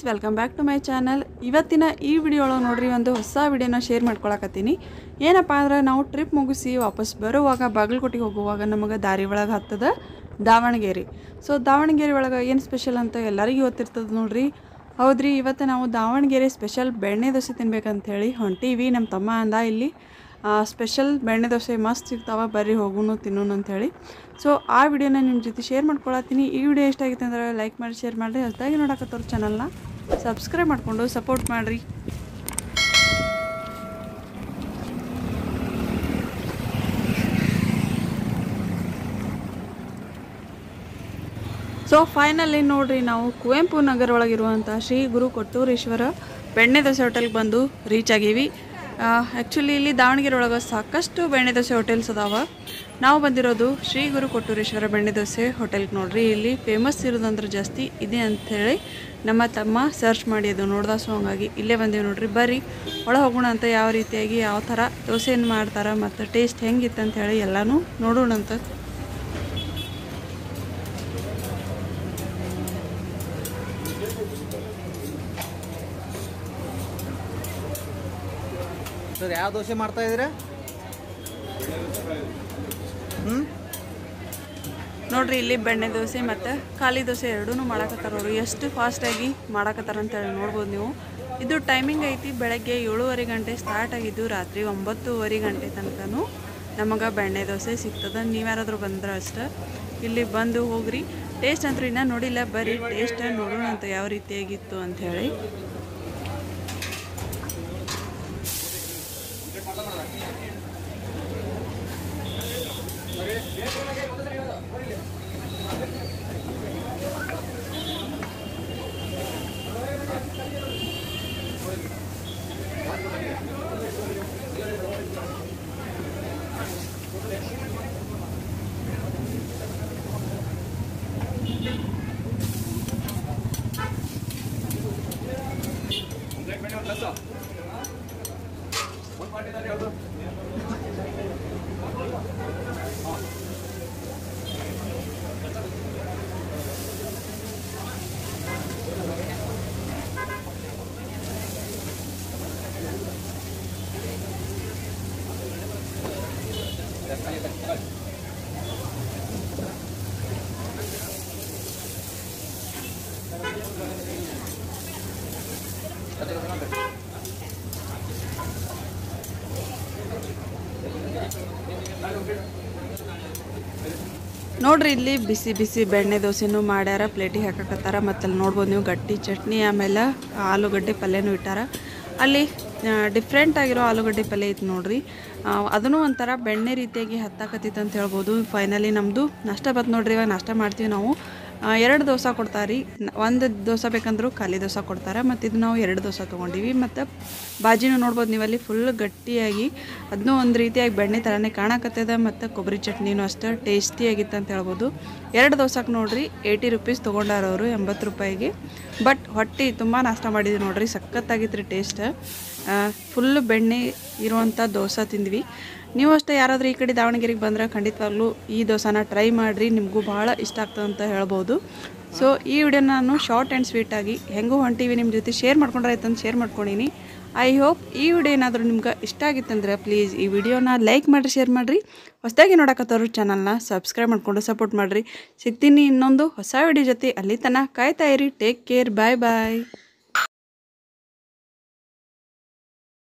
welcome back to my channel ಇವತ್ತಿನ ಈ video ಒಳಗೆ ನೋಡ್ರಿ ಒಂದು ಹೊಸ ವಿಡಿಯೋನ ಶೇರ್ ಮಾಡ್ಕೊಳಕತ್ತೀನಿ ಏನಪ್ಪ ಅಂದ್ರೆ ನಾವು ಟ್ರಿಪ್ ಮುಗಿಸಿ ವಾಪಸ್ ಬರುವಾಗ ಬಾಗಲಕೋಟೆಗೆ ಹೋಗುವಾಗ ನಮಗೆ ದಾರಿ ಒಳಗೆ ಹತ್ತದ ದಾವಣಗೆರೆ ಸೊ ದಾವಣಗೆರೆ ಒಳಗೆ ಏನು ಸ್ಪೆಷಲ್ ಅಂತ ಎಲ್ಲರಿಗೂ ಗೊತ್ತಿರ್ತದೆ ನೋಡ್ರಿ ಹೌದ್ರಿ ಇವತ್ತು ನಾವು ದಾವಣಗೆರೆ ಸ್ಪೆಷಲ್ ಬೆಣ್ಣೆ ದೋಸೆ ತಿನ್ಬೇಕಂತ ಹೇಳಿ ಹೊಂಟೀವಿ ನಮ್ಮ ತಮ್ಮ ಅಂದ ಇಲ್ಲಿ ಸ್ಪೆಷಲ್ ಬೆಣ್ಣೆ ದೋಸೆ ಮಸ್ತ್ ಸಿಗ್ತಾವ ಬರ್ರಿ ಹೋಗುನು ತಿನ್ನೋನು ಅಂಥೇಳಿ ಸೊ ಆ ವಿಡಿಯೋನ ನಿಮ್ಮ ಜೊತೆ ಶೇರ್ ಮಾಡ್ಕೊಳತ್ತೀನಿ ಈ ವಿಡಿಯೋ ಇಷ್ಟ ಆಗಿತ್ತು ಅಂದ್ರೆ ಲೈಕ್ ಮಾಡಿ ಶೇರ್ ಮಾಡಿರಿ ಹೊಸದಾಗಿ ನೋಡಕತ್ತವ್ರ ಚಾನಲ್ನ ಸಬ್ಸ್ಕ್ರೈಬ್ ಮಾಡಿಕೊಂಡು ಸಪೋರ್ಟ್ ಮಾಡಿರಿ ಸೊ ಫೈನಲಿ ನೋಡ್ರಿ ನಾವು ಕುವೆಂಪು ನಗರ ಒಳಗಿರುವಂಥ ಶ್ರೀ ಗುರು ಕೊಟ್ಟೂರೇಶ್ವರ ಬೆಣ್ಣೆ ದೋಸೆ ಹೋಟೆಲ್ಗೆ ಬಂದು ರೀಚ್ ಆಗೀವಿ ಆ್ಯಕ್ಚುಲಿ ಇಲ್ಲಿ ದಾವಣಗೆರೆ ಒಳಗೆ ಸಾಕಷ್ಟು ಬೆಣ್ಣೆ ದೋಸೆ ಹೋಟೆಲ್ಸ್ ಅದಾವ ನಾವು ಬಂದಿರೋದು ಶ್ರೀ ಗುರು ಕೊಟ್ಟೂರೇಶ್ವರ ಬೆಣ್ಣೆ ದೋಸೆ ಹೋಟೆಲ್ಗೆ ನೋಡ್ರಿ ಇಲ್ಲಿ ಫೇಮಸ್ ಇರೋದಂದ್ರೆ ಜಾಸ್ತಿ ಇದೆ ಅಂಥೇಳಿ ನಮ್ಮ ತಮ್ಮ ಸರ್ಚ್ ಮಾಡಿ ಅದು ನೋಡ್ದ ಸೊ ಹಂಗಾಗಿ ಇಲ್ಲೇ ಬಂದೀವಿ ನೋಡ್ರಿ ಬರ್ರಿ ಒಳಗೆ ಹೋಗೋಣ ಅಂತ ಯಾವ ರೀತಿಯಾಗಿ ಯಾವ ಥರ ದೋಸೆಯನ್ನು ಮಾಡ್ತಾರೆ ಮತ್ತು ಟೇಸ್ಟ್ ಹೆಂಗಿತ್ತು ಅಂತ ಹೇಳಿ ಎಲ್ಲನೂ ನೋಡೋಣಂತ ಸರ್ ಯಾವ ದೋಸೆ ಮಾಡ್ತಾ ಇದ್ದೀರಾ ಹ್ಞೂ ನೋಡ್ರಿ ಇಲ್ಲಿ ಬೆಣ್ಣೆ ದೋಸೆ ಮತ್ತು ಖಾಲಿ ದೋಸೆ ಎರಡೂ ಮಾಡಕತ್ತಾರ ಅವರು ಎಷ್ಟು ಫಾಸ್ಟಾಗಿ ಮಾಡಕತ್ತಾರ ಅಂತೇಳಿ ನೋಡ್ಬೋದು ನೀವು ಇದು ಟೈಮಿಂಗ್ ಐತಿ ಬೆಳಗ್ಗೆ ಏಳುವರೆ ಗಂಟೆ ಸ್ಟಾರ್ಟ್ ಆಗಿದ್ದು ರಾತ್ರಿ ಒಂಬತ್ತುವರೆ ಗಂಟೆ ತನಕನೂ ನಮಗೆ ಬೆಣ್ಣೆ ದೋಸೆ ಸಿಗ್ತದೆ ನೀವ್ಯಾರಾದ್ರೂ ಬಂದ್ರೆ ಅಷ್ಟೆ ಇಲ್ಲಿ ಬಂದು ಹೋಗ್ರಿ ಟೇಸ್ಟ್ ಅಂತೂ ಇನ್ನೂ ನೋಡಿಲ್ಲ ಬರೀ ಟೇಸ್ಟ್ ನೋಡೋಣ ಅಂತ ಯಾವ ರೀತಿಯಾಗಿತ್ತು ಅಂತ ಹೇಳಿ ನೋಡ್ರಿ ಇಲ್ಲಿ ಬಿಸಿ ಬಿಸಿ ಬೆಣ್ಣೆ ದೋಸೆನೂ ಮಾಡ್ಯಾರ ಪ್ಲೇಟಿಗೆ ಹಾಕಕತ್ತಾರ ಮತ್ತು ಅಲ್ಲಿ ನೋಡ್ಬೋದು ನೀವು ಗಟ್ಟಿ ಚಟ್ನಿ ಆಮೇಲೆ ಆಲೂಗಡ್ಡೆ ಪಲ್ಯನೂ ಇಟ್ಟಾರ ಅಲ್ಲಿ ಡಿಫ್ರೆಂಟ್ ಆಗಿರೋ ಆಲೂಗಡ್ಡೆ ಪಲ್ಯ ಐತೆ ನೋಡ್ರಿ ಆ, ಅದನ್ನು ಒಂಥರ ಬೆಣ್ಣೆ ರೀತಿಯಾಗಿ ಹತ್ತಾಕತ್ತಿತ್ತು ಅಂತ ಹೇಳ್ಬೋದು ಫೈನಲಿ ನಮ್ಮದು ನಾಷ್ಟ ಬತ್ತು ನೋಡ್ರಿ ಇವಾಗ ನಾಷ್ಟ ಮಾಡ್ತೀವಿ ನಾವು ಆ, ಎರಡು ದೋಸೆ ಕೊಡ್ತಾರೆ ರೀ ಒಂದು ದೋಸೆ ಬೇಕಂದ್ರೂ ಖಾಲಿ ದೋಸೆ ಕೊಡ್ತಾರೆ ಮತ್ತು ಇದು ನಾವು ಎರಡು ದೋಸೆ ತೊಗೊಂಡಿವಿ ಮತ್ತು ಬಾಜಿನೂ ನೋಡ್ಬೋದು ನೀವಲ್ಲಿ ಫುಲ್ ಗಟ್ಟಿಯಾಗಿ ಅದನ್ನೂ ಒಂದು ರೀತಿಯಾಗಿ ಬೆಣ್ಣೆ ಥರನೇ ಕಾಣಕತ್ತದ ಮತ್ತು ಕೊಬ್ಬರಿ ಚಟ್ನಿನೂ ಅಷ್ಟೇ ಟೇಸ್ಟಿಯಾಗಿತ್ತು ಅಂತ ಹೇಳ್ಬೋದು ಎರಡು ದೋಸೆಗೆ ನೋಡ್ರಿ ಏಯ್ಟಿ ರುಪೀಸ್ ತೊಗೊಂಡಾರ ಅವರು ಎಂಬತ್ತು ರೂಪಾಯಿಗೆ ಬಟ್ ಹೊಟ್ಟೆ ತುಂಬ ನಾಷ್ಟ ಮಾಡಿದ್ವಿ ನೋಡ್ರಿ ಸಖತ್ತಾಗಿತ್ತು ರೀ ಟೇಸ್ಟ್ ಫುಲ್ ಬೆಣ್ಣೆ ಇರುವಂಥ ದೋಸೆ ತಿಂದ್ವಿ ನೀವು ಅಷ್ಟೇ ಯಾರಾದರೂ ಈ ಕಡೆ ದಾವಣಗೆರೆಗೆ ಬಂದರೆ ಖಂಡಿತವಾಗ್ಲೂ ಈ ದೋಸೆನ ಟ್ರೈ ಮಾಡಿರಿ ನಿಮಗೂ ಭಾಳ ಇಷ್ಟ ಆಗ್ತದೆ ಅಂತ ಹೇಳ್ಬೋದು ಸೊ ಈ ವಿಡಿಯೋನ ನಾನು ಶಾರ್ಟ್ ಆ್ಯಂಡ್ ಸ್ವೀಟಾಗಿ ಹೆಂಗೂ ಹೊಂಟೀವಿ ನಿಮ್ಮ ಜೊತೆ ಶೇರ್ ಮಾಡ್ಕೊಂಡ್ರೆ ಆಯ್ತು ಶೇರ್ ಮಾಡ್ಕೊಂಡೀನಿ ಐ ಹೋಪ್ ಈ ವಿಡಿಯೋ ಏನಾದರೂ ನಿಮ್ಗೆ ಇಷ್ಟ ಆಗಿತ್ತಂದ್ರೆ ಪ್ಲೀಸ್ ಈ ವಿಡಿಯೋನ ಲೈಕ್ ಮಾಡಿರಿ ಶೇರ್ ಮಾಡಿರಿ ಹೊಸದಾಗಿ ನೋಡಕತ್ತವ್ರು ಚಾನಲ್ನ ಸಬ್ಸ್ಕ್ರೈಬ್ ಮಾಡಿಕೊಂಡು ಸಪೋರ್ಟ್ ಮಾಡಿರಿ ಸಿಗ್ತೀನಿ ಇನ್ನೊಂದು ಹೊಸ ವಿಡಿಯೋ ಜೊತೆ ಅಲ್ಲಿ ತನಕ ಕಾಯ್ತಾ ಇರಿ ಟೇಕ್ ಕೇರ್ ಬಾಯ್ ಬಾಯ್